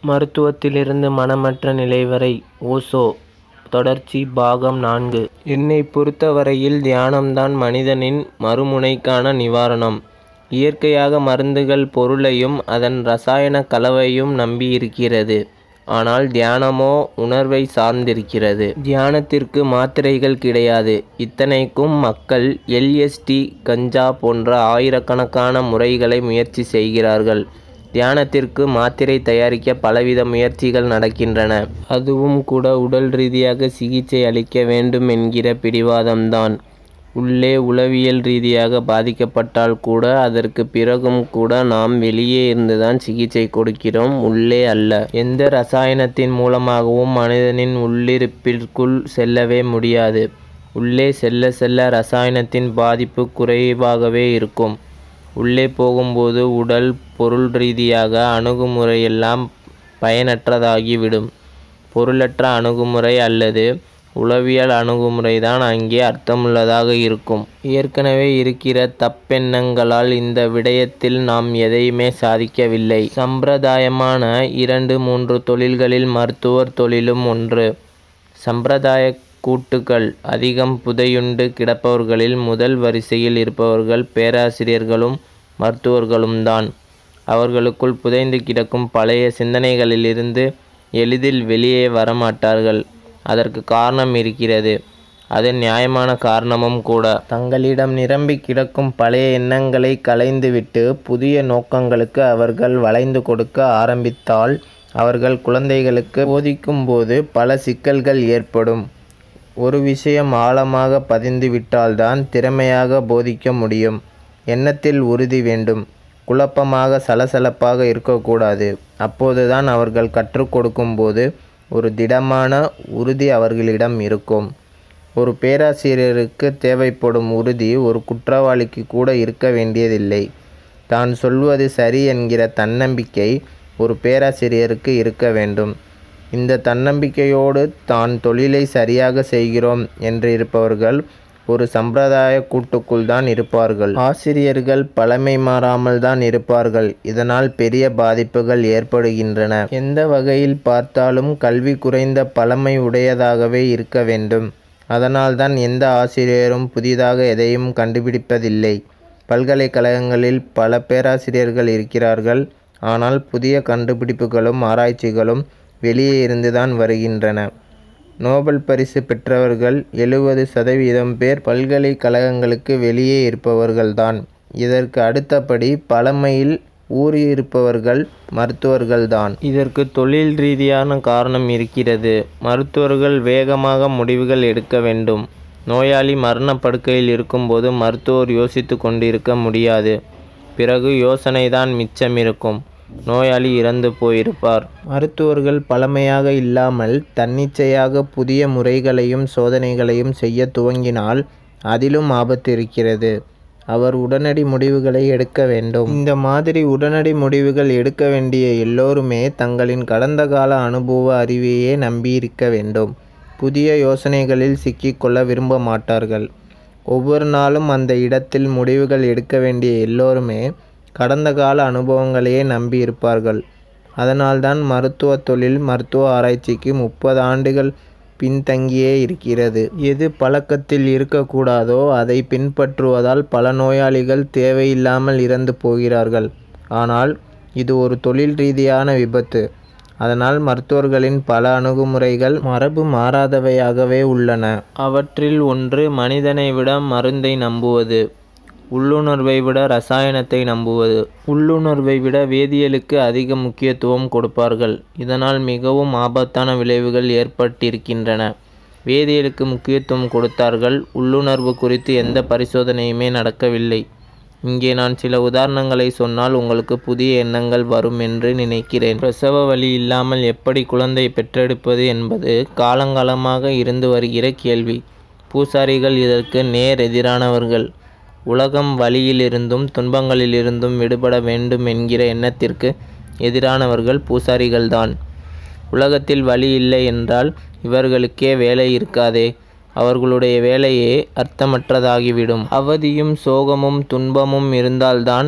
மருத்துவத்திலிருந்து மனமற்ற நிலை வரை ஓஷோ தொடர்ச்சி பாகம் நான்கு என்னை பொறுத்தவரையில் தியானம்தான் மனிதனின் மறுமுனைக்கான நிவாரணம் இயற்கையாக மருந்துகள் பொருளையும் அதன் இரசாயன கலவையும் நம்பியிருக்கிறது ஆனால் தியானமோ உணர்வை சார்ந்திருக்கிறது தியானத்திற்கு மாத்திரைகள் கிடையாது இத்தனைக்கும் மக்கள் எல்எஸ்டி கஞ்சா போன்ற ஆயிரக்கணக்கான முறைகளை முயற்சி செய்கிறார்கள் தியானத்திற்கு மாத்திரை தயாரிக்க பலவித முயற்சிகள் நடக்கின்றன அதுவும் கூட உடல் ரீதியாக சிகிச்சை அளிக்க வேண்டும் என்கிற பிடிவாதம்தான் உள்ளே உளவியல் ரீதியாக பாதிக்கப்பட்டால் கூட அதற்கு பிறகும் கூட நாம் வெளியே இருந்துதான் சிகிச்சை கொடுக்கிறோம் உள்ளே அல்ல எந்த ரசாயனத்தின் மூலமாகவும் மனிதனின் உள்ளிருப்பிற்குள் செல்லவே முடியாது உள்ளே செல்ல செல்ல ரசாயனத்தின் பாதிப்பு குறைவாகவே இருக்கும் உள்ளே போகும்போது உடல் பொருள் ரீதியாக அணுகுமுறையெல்லாம் பயனற்றதாகிவிடும் பொருளற்ற அணுகுமுறை அல்லது உளவியல் அணுகுமுறைதான் அங்கே அர்த்தமுள்ளதாக இருக்கும் ஏற்கனவே இருக்கிற தப்பெண்ணங்களால் இந்த விடயத்தில் நாம் எதையுமே சாதிக்கவில்லை சம்பிரதாயமான இரண்டு மூன்று தொழில்களில் மருத்துவர் தொழிலும் ஒன்று சம்பிரதாய கூட்டுகள் அதிகம் புதையுண்டு கிடப்பவர்களில் முதல் வரிசையில் இருப்பவர்கள் பேராசிரியர்களும் மருத்துவர்களும் தான் அவர்களுக்குள் புதைந்து கிடக்கும் பழைய சிந்தனைகளிலிருந்து எளிதில் வெளியே வரமாட்டார்கள் அதற்கு காரணம் இருக்கிறது அது நியாயமான காரணமும் கூட தங்களிடம் நிரம்பி கிடக்கும் பழைய எண்ணங்களை களைந்துவிட்டு புதிய நோக்கங்களுக்கு அவர்கள் வளைந்து கொடுக்க ஆரம்பித்தால் அவர்கள் குழந்தைகளுக்கு போதிக்கும்போது பல சிக்கல்கள் ஏற்படும் ஒரு விஷயம் ஆழமாக பதிந்துவிட்டால்தான் திறமையாக போதிக்க முடியும் எண்ணத்தில் உறுதி வேண்டும் குழப்பமாக சலசலப்பாக இருக்கக்கூடாது அப்போதுதான் அவர்கள் கற்றுக் கொடுக்கும்போது ஒரு திடமான உறுதி அவர்களிடம் இருக்கும் ஒரு பேராசிரியருக்கு தேவைப்படும் உறுதி ஒரு குற்றவாளிக்கு கூட இருக்க வேண்டியதில்லை தான் சொல்வது சரி என்கிற தன்னம்பிக்கை ஒரு பேராசிரியருக்கு இருக்க வேண்டும் இந்த தன்னம்பிக்கையோடு தான் தொழிலை சரியாக செய்கிறோம் என்று இருப்பவர்கள் ஒரு சம்பிரதாய கூட்டுக்குள் தான் இருப்பார்கள் ஆசிரியர்கள் பழமை மாறாமல் தான் இருப்பார்கள் இதனால் பெரிய பாதிப்புகள் ஏற்படுகின்றன எந்த வகையில் பார்த்தாலும் கல்வி குறைந்த பழமை உடையதாகவே இருக்க வேண்டும் அதனால்தான் எந்த ஆசிரியரும் புதிதாக எதையும் கண்டுபிடிப்பதில்லை பல்கலைக்கழகங்களில் பல பேராசிரியர்கள் இருக்கிறார்கள் ஆனால் புதிய கண்டுபிடிப்புகளும் ஆராய்ச்சிகளும் வெளியே இருந்துதான் வருகின்றன நோபல் பரிசு பெற்றவர்கள் எழுபது சதவீதம் பேர் பல்கலைக்கழகங்களுக்கு வெளியே இருப்பவர்கள்தான் இதற்கு அடுத்தபடி பழமையில் ஊறியிருப்பவர்கள் மருத்துவர்கள்தான் இதற்கு தொழில் ரீதியான காரணம் இருக்கிறது மருத்துவர்கள் வேகமாக முடிவுகள் எடுக்க வேண்டும் நோயாளி மரணப்படுக்கையில் இருக்கும்போது மருத்துவர் யோசித்து கொண்டிருக்க முடியாது பிறகு யோசனைதான் மிச்சம் இருக்கும் நோயாளி இறந்து போயிருப்பார் மருத்துவர்கள் பழமையாக இல்லாமல் தன்னிச்சையாக புதிய முறைகளையும் சோதனைகளையும் செய்ய துவங்கினால் அதிலும் ஆபத்து இருக்கிறது அவர் உடனடி முடிவுகளை எடுக்க வேண்டும் இந்த மாதிரி உடனடி முடிவுகள் எடுக்க வேண்டிய எல்லோருமே தங்களின் கடந்த கால அனுபவ அறிவையே நம்பியிருக்க வேண்டும் புதிய யோசனைகளில் சிக்கிக்கொள்ள விரும்ப மாட்டார்கள் ஒவ்வொரு நாளும் அந்த இடத்தில் முடிவுகள் எடுக்க வேண்டிய எல்லோருமே கடந்த கால அனுபவங்களையே நம்பி இருப்பார்கள் அதனால்தான் மருத்துவ தொழில் மருத்துவ ஆராய்ச்சிக்கு முப்பது ஆண்டுகள் பின்தங்கியே இருக்கிறது எது பழக்கத்தில் இருக்கக்கூடாதோ அதை பின்பற்றுவதால் பல நோயாளிகள் தேவையில்லாமல் இறந்து போகிறார்கள் ஆனால் இது ஒரு தொழில் ரீதியான விபத்து அதனால் மருத்துவர்களின் பல அணுகுமுறைகள் மரபு மாறாதவையாகவே உள்ளன அவற்றில் ஒன்று மனிதனை விட மருந்தை நம்புவது உள்ளுணர்வை விட ரசாயனத்தை நம்புவது உள்ளுணர்வை விட வேதியியலுக்கு அதிக முக்கியத்துவம் கொடுப்பார்கள் இதனால் மிகவும் ஆபத்தான விளைவுகள் ஏற்பட்டிருக்கின்றன வேதியியலுக்கு முக்கியத்துவம் கொடுத்தார்கள் உள்ளுணர்வு குறித்து எந்த பரிசோதனையுமே நடக்கவில்லை இங்கே நான் சில உதாரணங்களை சொன்னால் உங்களுக்கு புதிய எண்ணங்கள் வரும் என்று நினைக்கிறேன் பிரசவ வலி இல்லாமல் எப்படி குழந்தை பெற்றெடுப்பது என்பது காலங்காலமாக இருந்து வருகிற கேள்வி பூசாரிகள் இதற்கு நேர் எதிரானவர்கள் உலகம் வலியிலிருந்தும் துன்பங்களிலிருந்தும் விடுபட வேண்டும் என்கிற எண்ணத்திற்கு எதிரானவர்கள் பூசாரிகள்தான் உலகத்தில் வலி இல்லை என்றால் இவர்களுக்கே வேலை இருக்காதே அவர்களுடைய வேலையே அர்த்தமற்றதாகிவிடும் அவதியும் சோகமும் துன்பமும் இருந்தால்தான்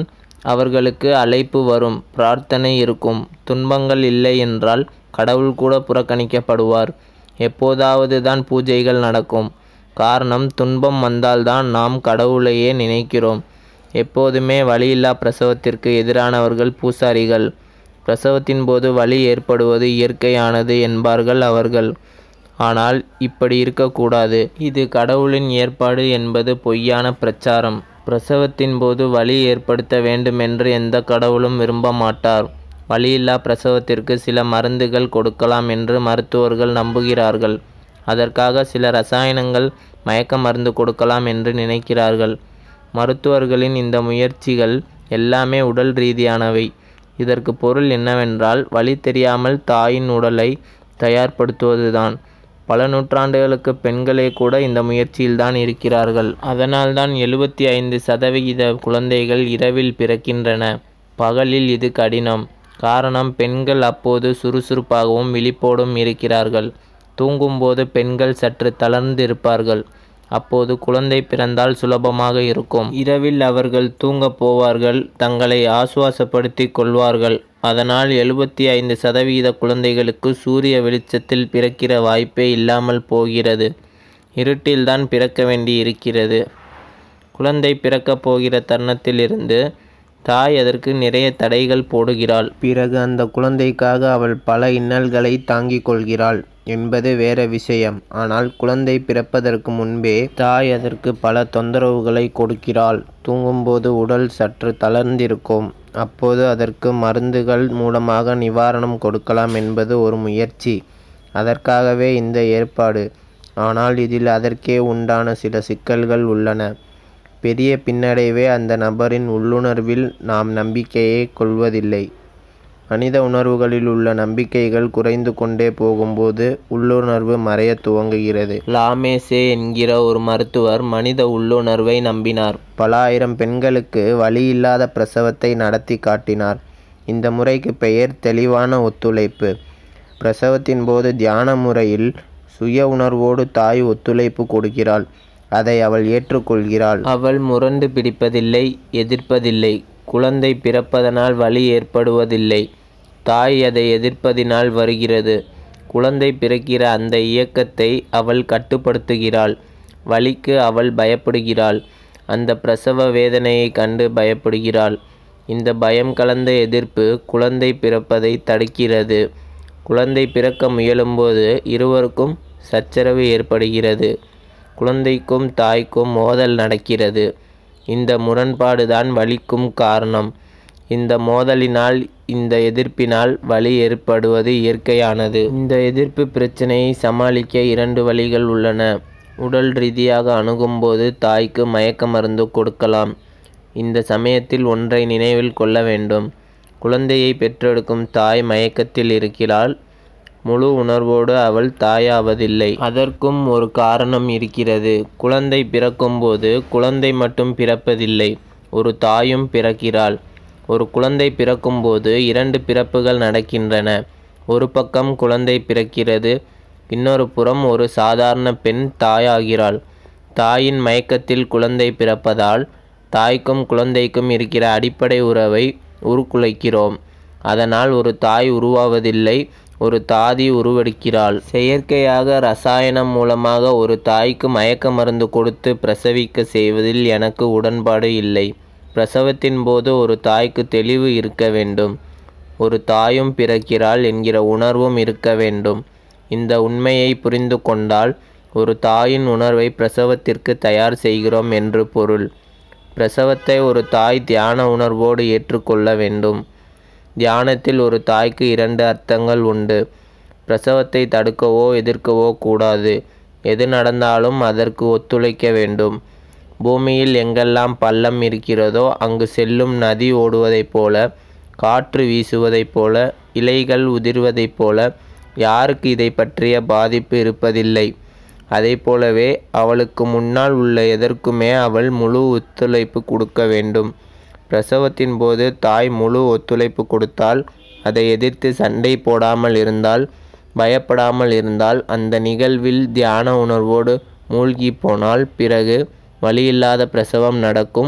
அவர்களுக்கு அழைப்பு வரும் பிரார்த்தனை இருக்கும் துன்பங்கள் இல்லை என்றால் கடவுள் கூட புறக்கணிக்கப்படுவார் எப்போதாவது தான் பூஜைகள் நடக்கும் காரணம் துன்பம் வந்தால்தான் நாம் கடவுளையே நினைக்கிறோம் எப்போதுமே வலியில்லா பிரசவத்திற்கு எதிரானவர்கள் பூசாரிகள் பிரசவத்தின் போது வலி ஏற்படுவது இயற்கையானது என்பார்கள் அவர்கள் ஆனால் இப்படி இருக்கக்கூடாது இது கடவுளின் ஏற்பாடு என்பது பொய்யான பிரச்சாரம் பிரசவத்தின் போது வலி ஏற்படுத்த வேண்டுமென்று எந்த கடவுளும் விரும்ப மாட்டார் வலியில்லா பிரசவத்திற்கு சில மருந்துகள் கொடுக்கலாம் என்று மருத்துவர்கள் நம்புகிறார்கள் அதற்காக சில ரசாயனங்கள் மயக்க மருந்து கொடுக்கலாம் என்று நினைக்கிறார்கள் மருத்துவர்களின் இந்த முயற்சிகள் எல்லாமே உடல் ரீதியானவை இதற்கு பொருள் என்னவென்றால் வழி தெரியாமல் தாயின் உடலை தயார்படுத்துவதுதான் பல நூற்றாண்டுகளுக்கு பெண்களே கூட இந்த முயற்சியில்தான் இருக்கிறார்கள் அதனால்தான் எழுபத்தி ஐந்து சதவிகித குழந்தைகள் இரவில் பிறக்கின்றன பகலில் இது கடினம் காரணம் பெண்கள் அப்போது சுறுசுறுப்பாகவும் விழிப்போடும் இருக்கிறார்கள் தூங்கும்போது பெண்கள் சற்று தளர்ந்திருப்பார்கள் அப்போது குழந்தை பிறந்தால் சுலபமாக இருக்கும் இரவில் அவர்கள் தூங்கப் போவார்கள் தங்களை ஆசுவாசப்படுத்தி கொள்வார்கள் அதனால் எழுபத்தி ஐந்து சதவிகித குழந்தைகளுக்கு சூரிய வெளிச்சத்தில் பிறக்கிற வாய்ப்பே இல்லாமல் போகிறது இருட்டில்தான் பிறக்க வேண்டி இருக்கிறது குழந்தை பிறக்கப் போகிற தருணத்திலிருந்து தாய் அதற்கு நிறைய தடைகள் போடுகிறாள் பிறகு அந்த குழந்தைக்காக அவள் பல இன்னல்களை தாங்கிக் கொள்கிறாள் என்பது வேற விஷயம் ஆனால் குழந்தை பிறப்பதற்கு முன்பே தாய் அதற்கு பல தொந்தரவுகளை கொடுக்கிறாள் தூங்கும்போது உடல் சற்று தளர்ந்திருக்கும் அப்போது அதற்கு மருந்துகள் மூலமாக நிவாரணம் கொடுக்கலாம் என்பது ஒரு முயற்சி அதற்காகவே இந்த ஏற்பாடு ஆனால் இதில் அதற்கே உண்டான சில சிக்கல்கள் உள்ளன பெரிய பின்னடைவே அந்த நபரின் உள்ளுணர்வில் நாம் நம்பிக்கையை கொள்வதில்லை மனித உணர்வுகளில் உள்ள நம்பிக்கைகள் குறைந்து கொண்டே போகும்போது உள்ளுணர்வு மறைய துவங்குகிறது லாமேசே என்கிற ஒரு மருத்துவர் மனித உள்ளுணர்வை நம்பினார் பல ஆயிரம் பெண்களுக்கு வலி இல்லாத பிரசவத்தை நடத்தி காட்டினார் இந்த முறைக்கு பெயர் தெளிவான ஒத்துழைப்பு பிரசவத்தின் போது தியான முறையில் சுய உணர்வோடு தாய் ஒத்துழைப்பு கொடுக்கிறாள் அதை அவள் ஏற்றுக்கொள்கிறாள் அவள் முரண்டு பிடிப்பதில்லை எதிர்ப்பதில்லை குழந்தை பிறப்பதனால் வலி ஏற்படுவதில்லை தாய் அதை எதிர்ப்பதினால் வருகிறது குழந்தை பிறக்கிற அந்த இயக்கத்தை அவள் கட்டுப்படுத்துகிறாள் வலிக்கு அவள் பயப்படுகிறாள் அந்த பிரசவ வேதனையை கண்டு பயப்படுகிறாள் இந்த பயம் கலந்த எதிர்ப்பு குழந்தை பிறப்பதை தடுக்கிறது குழந்தை பிறக்க முயலும்போது இருவருக்கும் சச்சரவு ஏற்படுகிறது குழந்தைக்கும் தாய்க்கும் மோதல் நடக்கிறது இந்த முரண்பாடுதான் வலிக்கும் காரணம் இந்த மோதலினால் இந்த எதிர்ப்பினால் வலி ஏற்படுவது இயற்கையானது இந்த எதிர்ப்பு பிரச்சனையை சமாளிக்க இரண்டு வழிகள் உள்ளன உடல் ரீதியாக அணுகும்போது தாய்க்கு மயக்க மருந்து கொடுக்கலாம் இந்த சமயத்தில் ஒன்றை நினைவில் கொள்ள வேண்டும் குழந்தையை பெற்றெடுக்கும் தாய் மயக்கத்தில் இருக்கிறாள் முழு உணர்வோடு அவள் தாயாவதில்லை அதற்கும் ஒரு காரணம் இருக்கிறது குழந்தை பிறக்கும்போது குழந்தை மட்டும் பிறப்பதில்லை ஒரு தாயும் பிறக்கிறாள் ஒரு குழந்தை பிறக்கும்போது இரண்டு பிறப்புகள் நடக்கின்றன ஒரு பக்கம் குழந்தை பிறக்கிறது இன்னொரு புறம் ஒரு சாதாரண பெண் தாயாகிறாள் தாயின் மயக்கத்தில் குழந்தை பிறப்பதால் தாய்க்கும் குழந்தைக்கும் இருக்கிற அடிப்படை உறவை உருக்குலைக்கிறோம் அதனால் ஒரு தாய் உருவாவதில்லை ஒரு தாதி உருவெடுக்கிறாள் செயற்கையாக ரசாயனம் மூலமாக ஒரு தாய்க்கு மயக்க மருந்து கொடுத்து பிரசவிக்க செய்வதில் எனக்கு உடன்பாடு இல்லை பிரசவத்தின் போது ஒரு தாய்க்கு தெளிவு இருக்க வேண்டும் ஒரு தாயும் பிறக்கிறாள் என்கிற உணர்வும் இருக்க வேண்டும் இந்த உண்மையை புரிந்து கொண்டால் ஒரு தாயின் உணர்வை பிரசவத்திற்கு தயார் செய்கிறோம் என்று பொருள் பிரசவத்தை ஒரு தாய் தியான உணர்வோடு ஏற்றுக்கொள்ள வேண்டும் தியானத்தில் ஒரு தாய்க்கு இரண்டு அர்த்தங்கள் உண்டு பிரசவத்தை தடுக்கவோ எதிர்க்கவோ கூடாது எது நடந்தாலும் அதற்கு ஒத்துழைக்க வேண்டும் பூமியில் எங்கெல்லாம் பள்ளம் இருக்கிறதோ அங்கு செல்லும் நதி ஓடுவதைப் போல காற்று வீசுவதைப் போல இலைகள் உதிர்வதைப் போல யாருக்கு இதை பற்றிய பாதிப்பு இருப்பதில்லை அதை போலவே அவளுக்கு முன்னால் உள்ள எதற்குமே அவள் முழு ஒத்துழைப்பு கொடுக்க வேண்டும் பிரசவத்தின் போது தாய் முழு ஒத்துழைப்பு கொடுத்தால் அதை எதிர்த்து சண்டை போடாமல் இருந்தால் பயப்படாமல் இருந்தால் அந்த நிகழ்வில் தியான உணர்வோடு மூழ்கி போனால் பிறகு வலியில்லாத பிரசவம் நடக்கும்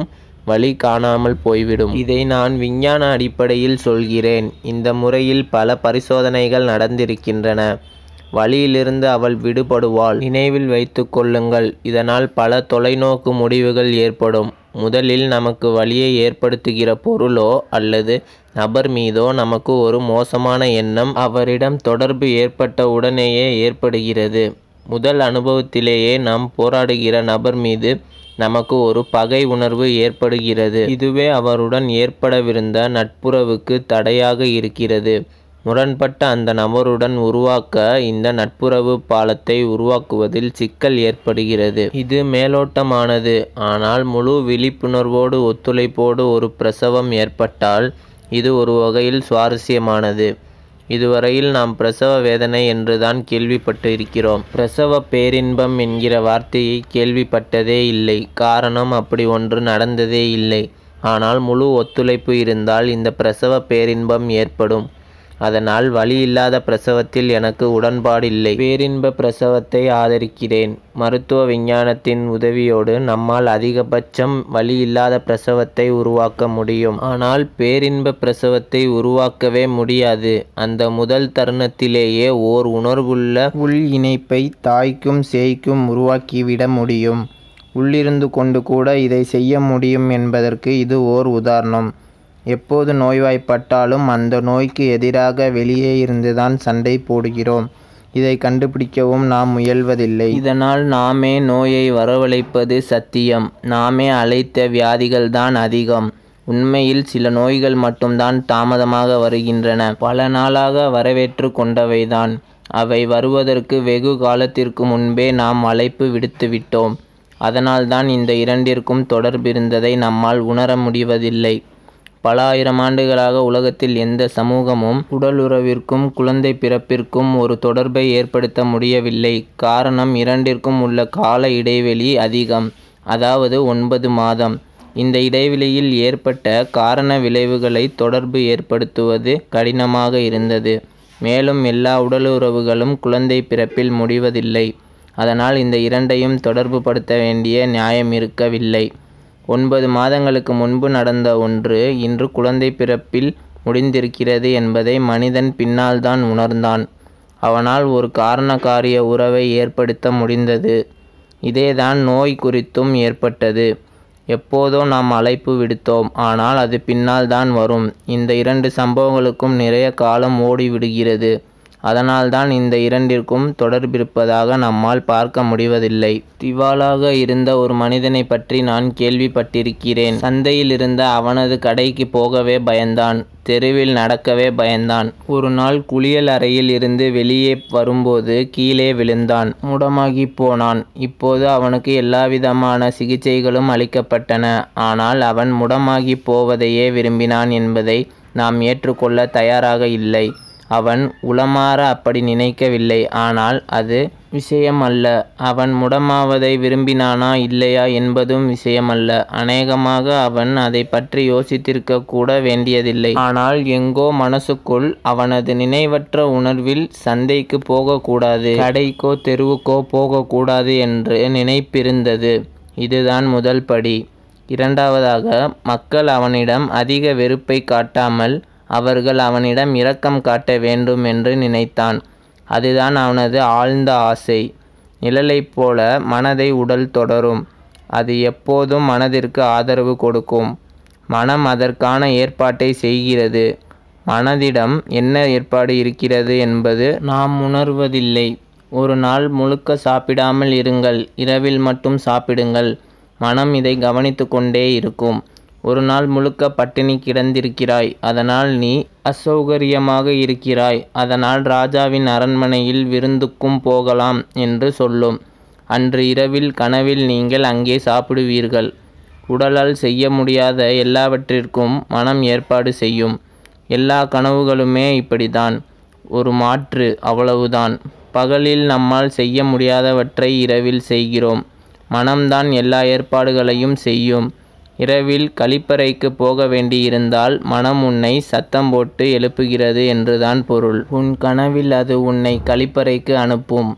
வழி காணாமல் போய்விடும் இதை நான் விஞ்ஞான அடிப்படையில் சொல்கிறேன் இந்த முறையில் பல பரிசோதனைகள் நடந்திருக்கின்றன வழியிலிருந்து அவள் விடுபடுவாள் நினைவில் வைத்து கொள்ளுங்கள் இதனால் பல தொலைநோக்கு முடிவுகள் ஏற்படும் முதலில் நமக்கு வழியை ஏற்படுத்துகிற பொருளோ அல்லது நபர் மீதோ நமக்கு ஒரு மோசமான எண்ணம் அவரிடம் தொடர்பு ஏற்பட்ட உடனேயே ஏற்படுகிறது முதல் அனுபவத்திலேயே நாம் போராடுகிற நபர் மீது நமக்கு ஒரு பகை உணர்வு ஏற்படுகிறது இதுவே அவருடன் ஏற்படவிருந்த நட்புறவுக்கு தடையாக இருக்கிறது முரண்பட்ட அந்த நபருடன் உருவாக்க இந்த நட்புறவு பாலத்தை உருவாக்குவதில் சிக்கல் ஏற்படுகிறது இது மேலோட்டமானது ஆனால் முழு விழிப்புணர்வோடு ஒத்துழைப்போடு ஒரு பிரசவம் ஏற்பட்டால் இது ஒரு வகையில் சுவாரஸ்யமானது இதுவரையில் நாம் பிரசவ வேதனை என்றுதான் கேள்விப்பட்டு இருக்கிறோம் பிரசவ பேரின்பம் என்கிற வார்த்தையை கேள்விப்பட்டதே இல்லை காரணம் அப்படி ஒன்று நடந்ததே இல்லை ஆனால் முழு ஒத்துழைப்பு இருந்தால் இந்த பிரசவ பேரின்பம் ஏற்படும் அதனால் வழி இல்லாத பிரசவத்தில் எனக்கு உடன்பாடில்லை பேரின்ப பிரசவத்தை ஆதரிக்கிறேன் மருத்துவ விஞ்ஞானத்தின் உதவியோடு நம்மால் அதிகபட்சம் வழி இல்லாத பிரசவத்தை உருவாக்க முடியும் ஆனால் பேரின்ப பிரசவத்தை உருவாக்கவே முடியாது அந்த முதல் தருணத்திலேயே ஓர் உணர்வுள்ள உள் இணைப்பை தாய்க்கும் சேய்க்கும் உருவாக்கிவிட முடியும் உள்ளிருந்து கொண்டு கூட இதை செய்ய முடியும் என்பதற்கு இது ஓர் உதாரணம் எப்போது நோய்வாய்ப்பட்டாலும் அந்த நோய்க்கு எதிராக வெளியே இருந்துதான் சண்டை போடுகிறோம் இதை கண்டுபிடிக்கவும் நாம் முயல்வதில்லை இதனால் நாமே நோயை வரவழைப்பது சத்தியம் நாமே அழைத்த வியாதிகள்தான் அதிகம் உண்மையில் சில நோய்கள் மட்டும்தான் தாமதமாக வருகின்றன பல நாளாக வரவேற்று கொண்டவைதான் அவை வருவதற்கு வெகு காலத்திற்கு முன்பே நாம் அழைப்பு விடுத்துவிட்டோம் அதனால்தான் இந்த இரண்டிற்கும் தொடர்பிருந்ததை நம்மால் உணர முடிவதில்லை பல ஆயிரம் ஆண்டுகளாக உலகத்தில் எந்த சமூகமும் உடலுறவிற்கும் குழந்தை பிறப்பிற்கும் ஒரு தொடர்பை ஏற்படுத்த முடியவில்லை காரணம் இரண்டிற்கும் உள்ள கால இடைவெளி அதிகம் அதாவது ஒன்பது மாதம் இந்த இடைவெளியில் ஏற்பட்ட காரண விளைவுகளை தொடர்பு ஏற்படுத்துவது கடினமாக இருந்தது மேலும் எல்லா உடலுறவுகளும் குழந்தை பிறப்பில் முடிவதில்லை அதனால் இந்த இரண்டையும் தொடர்பு படுத்த வேண்டிய நியாயம் இருக்கவில்லை ஒன்பது மாதங்களுக்கு முன்பு நடந்த ஒன்று இன்று குழந்தை பிறப்பில் முடிந்திருக்கிறது என்பதை மனிதன் பின்னால்தான் உணர்ந்தான் அவனால் ஒரு காரணகாரிய உறவை ஏற்படுத்த முடிந்தது இதேதான் நோய் குறித்தும் ஏற்பட்டது எப்போதோ நாம் அழைப்பு விடுத்தோம் ஆனால் அது பின்னால் தான் வரும் இந்த இரண்டு சம்பவங்களுக்கும் நிறைய காலம் ஓடிவிடுகிறது அதனால்தான் இந்த இரண்டிற்கும் தொடர்பிருப்பதாக நம்மால் பார்க்க முடிவதில்லை திவாலாக இருந்த ஒரு மனிதனை பற்றி நான் கேள்விப்பட்டிருக்கிறேன் சந்தையில் இருந்த அவனது கடைக்கு போகவே பயந்தான் தெருவில் நடக்கவே பயந்தான் ஒரு நாள் குளியல் அறையில் இருந்து வெளியே வரும்போது கீழே விழுந்தான் முடமாகி போனான் இப்போது அவனுக்கு எல்லாவிதமான சிகிச்சைகளும் அளிக்கப்பட்டன ஆனால் அவன் முடமாகி போவதையே விரும்பினான் என்பதை நாம் ஏற்றுக்கொள்ள தயாராக இல்லை அவன் உளமாற அப்படி நினைக்கவில்லை ஆனால் அது விஷயம் அல்ல அவன் முடமாவதை விரும்பினானா இல்லையா என்பதும் விஷயமல்ல அநேகமாக அவன் அதை பற்றி யோசித்திருக்க கூட வேண்டியதில்லை ஆனால் எங்கோ மனசுக்குள் அவனது நினைவற்ற உணர்வில் சந்தைக்கு போகக்கூடாது கடைக்கோ தெருவுக்கோ போகக்கூடாது என்று நினைப்பிருந்தது இதுதான் முதல் படி இரண்டாவதாக மக்கள் அவனிடம் அதிக வெறுப்பை காட்டாமல் அவர்கள் அவனிடம் இரக்கம் காட்ட வேண்டும் என்று நினைத்தான் அதுதான் அவனது ஆழ்ந்த ஆசை நிழலைப் போல மனதை உடல் தொடரும் அது எப்போதும் மனதிற்கு ஆதரவு கொடுக்கும் மனம் அதற்கான ஏற்பாட்டை செய்கிறது மனதிடம் என்ன ஏற்பாடு இருக்கிறது என்பது நாம் உணர்வதில்லை ஒரு நாள் முழுக்க சாப்பிடாமல் இருங்கள் இரவில் மட்டும் சாப்பிடுங்கள் மனம் இதை கவனித்து கொண்டே இருக்கும் ஒரு நாள் முழுக்க பட்டினி கிடந்திருக்கிறாய் அதனால் நீ அசௌகரியமாக இருக்கிறாய் அதனால் ராஜாவின் அரண்மனையில் விருந்துக்கும் போகலாம் என்று சொல்லும் அன்று இரவில் கனவில் நீங்கள் அங்கே சாப்பிடுவீர்கள் உடலால் செய்ய முடியாத எல்லாவற்றிற்கும் மனம் ஏற்பாடு செய்யும் எல்லா கனவுகளுமே இப்படிதான் ஒரு மாற்று அவ்வளவுதான் பகலில் நம்மால் செய்ய முடியாதவற்றை இரவில் செய்கிறோம் மனம்தான் எல்லா ஏற்பாடுகளையும் செய்யும் இரவில் கழிப்பறைக்கு போக வேண்டியிருந்தால் மனம் உன்னை சத்தம் போட்டு எழுப்புகிறது என்றுதான் பொருள் உன் கனவில் அது உன்னை கழிப்பறைக்கு அனுப்பும்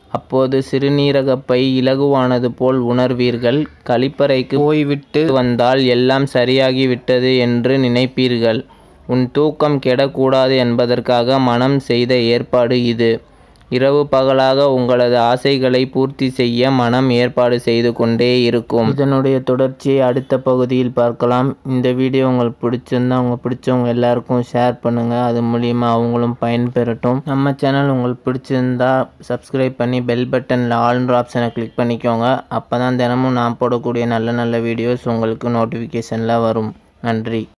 அப்போது சிறுநீரகப்பை இலகுவானது போல் உணர்வீர்கள் கழிப்பறைக்கு போய்விட்டு வந்தால் எல்லாம் சரியாகி விட்டது என்று நினைப்பீர்கள் உன் தூக்கம் கெடக்கூடாது என்பதற்காக மனம் செய்த ஏற்பாடு இது இரவு பகலாக உங்களது ஆசைகளை பூர்த்தி செய்ய மனம் ஏற்பாடு செய்து கொண்டே இருக்கும் இதனுடைய தொடர்ச்சியை அடுத்த பகுதியில் பார்க்கலாம் இந்த வீடியோ உங்களுக்கு பிடிச்சிருந்தா உங்க பிடிச்சவங்க எல்லாருக்கும் ஷேர் பண்ணுங்கள் அது மூலியமாக அவங்களும் பயன்பெறட்டும் நம்ம சேனல் உங்களுக்கு பிடிச்சிருந்தா சப்ஸ்கிரைப் பண்ணி பெல் பட்டனில் ஆல்ன்ற ஆப்ஷனை கிளிக் பண்ணிக்கோங்க அப்போ தான் தினமும் நான் போடக்கூடிய நல்ல நல்ல வீடியோஸ் உங்களுக்கு நோட்டிஃபிகேஷனில் வரும் நன்றி